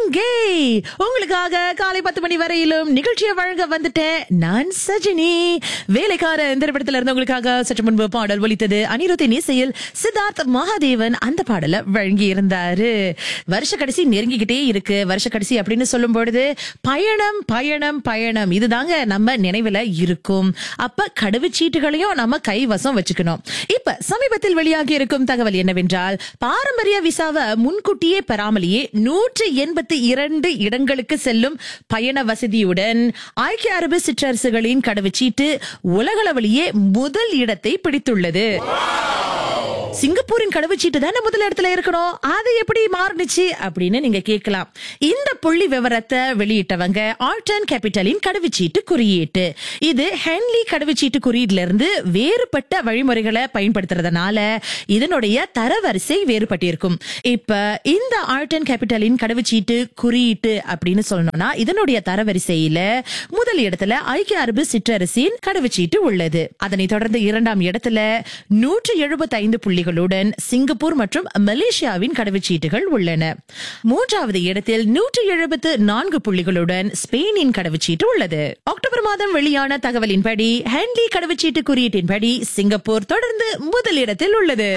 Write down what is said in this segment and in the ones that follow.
சிங்கே உங்களுக்காக காலை பத்து மணி வரையிலும் நிகழ்ச்சியை வழங்க வந்துட்டேன் நான் சஜினி வேலைக்கார திரைப்படத்துல இருந்து உங்களுக்காக சற்று முன்பு பாடல் ஒலித்தது அனிருத்தின் இசையில் சித்தார்த் மகாதேவன் அந்த பாடலை வழங்கி இருந்தாரு வருஷ கடைசி நெருங்கிக்கிட்டே இருக்கு வருஷ கடைசி அப்படின்னு சொல்லும் பொழுது பயணம் பயணம் பயணம் இதுதாங்க நம்ம நினைவுல இருக்கும் அப்ப கடவுச்சீட்டுகளையும் நம்ம கைவசம் வச்சுக்கணும் இப்ப சமீபத்தில் வெளியாகி இருக்கும் தகவல் என்னவென்றால் பாரம்பரிய விசாவை முன்கூட்டியே பெறாமலேயே நூற்று எண்பத்தி இரண்டு இடங்களுக்கு செல்லும் பயண வசதியுடன் ஐக்கிய அரபு சிற்றரசுகளின் கடவுச்சீட்டு உலகளவிலேயே முதல் இடத்தை பிடித்துள்ளது சிங்கப்பூரின் கடவுச்சீட்டு தானே முதல் இடத்துல இருக்கணும் அது எப்படி மாறுனுச்சு அப்படின்னு நீங்க கேட்கலாம் இந்த புள்ளி விவரத்தை வெளியிட்டவங்க ஆல்டன் கேபிட்டலின் கடவுச்சீட்டு குறியீட்டு இது ஹென்லி கடவுச்சீட்டு குறியீட்டுல இருந்து வேறுபட்ட வழிமுறைகளை பயன்படுத்துறதுனால இதனுடைய தரவரிசை வேறுபட்டிருக்கும் இப்ப இந்த ஆல்டன் கேபிட்டலின் கடவுச்சீட்டு குறியீட்டு அப்படின்னு சொல்லணும்னா இதனுடைய தரவரிசையில முதல் இடத்துல ஐக்கிய அரபு சிற்றரசின் கடவுச்சீட்டு உள்ளது அதனைத் தொடர்ந்து இரண்டாம் இடத்துல நூற்று எழுபத்தி ஐந்து புள்ளிகளுடன் சிங்கப்பூர் மற்றும் மலேசியாவின் கடவுச்சீட்டுகள் உள்ளன மூன்றாவது இடத்தில் நூற்று எழுபத்து நான்கு புள்ளிகளுடன் ஸ்பெயினின் கடவுச்சீட்டு உள்ளது அக்டோபர் மாதம் வெளியான தகவலின்படி ஹென்லி கடவுச்சீட்டு குறியீட்டின்படி சிங்கப்பூர் தொடர்ந்து முதலிடத்தில் உள்ளது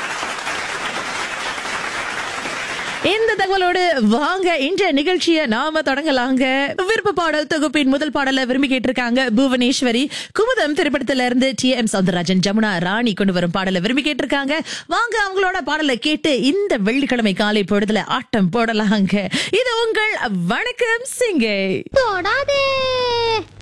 இந்த தகவலோடு வாங்க இன்றைய நிகழ்ச்சியை நாம தொடங்கலாங்க விருப்ப பாடல் தொகுப்பின் முதல் பாடலை விரும்பி கேட்டிருக்காங்க புவனேஸ்வரி குமுதம் திரைப்படத்துல இருந்து டி எம் சவுந்தரராஜன் ஜமுனா ராணி கொண்டு வரும் பாடலை விரும்பி கேட்டிருக்காங்க வாங்க அவங்களோட பாடலை கேட்டு இந்த வெள்ளிக்கிழமை காலை பொழுதுல ஆட்டம் போடலாங்க இது உங்கள் வணக்கம் சிங்கை தொடாதே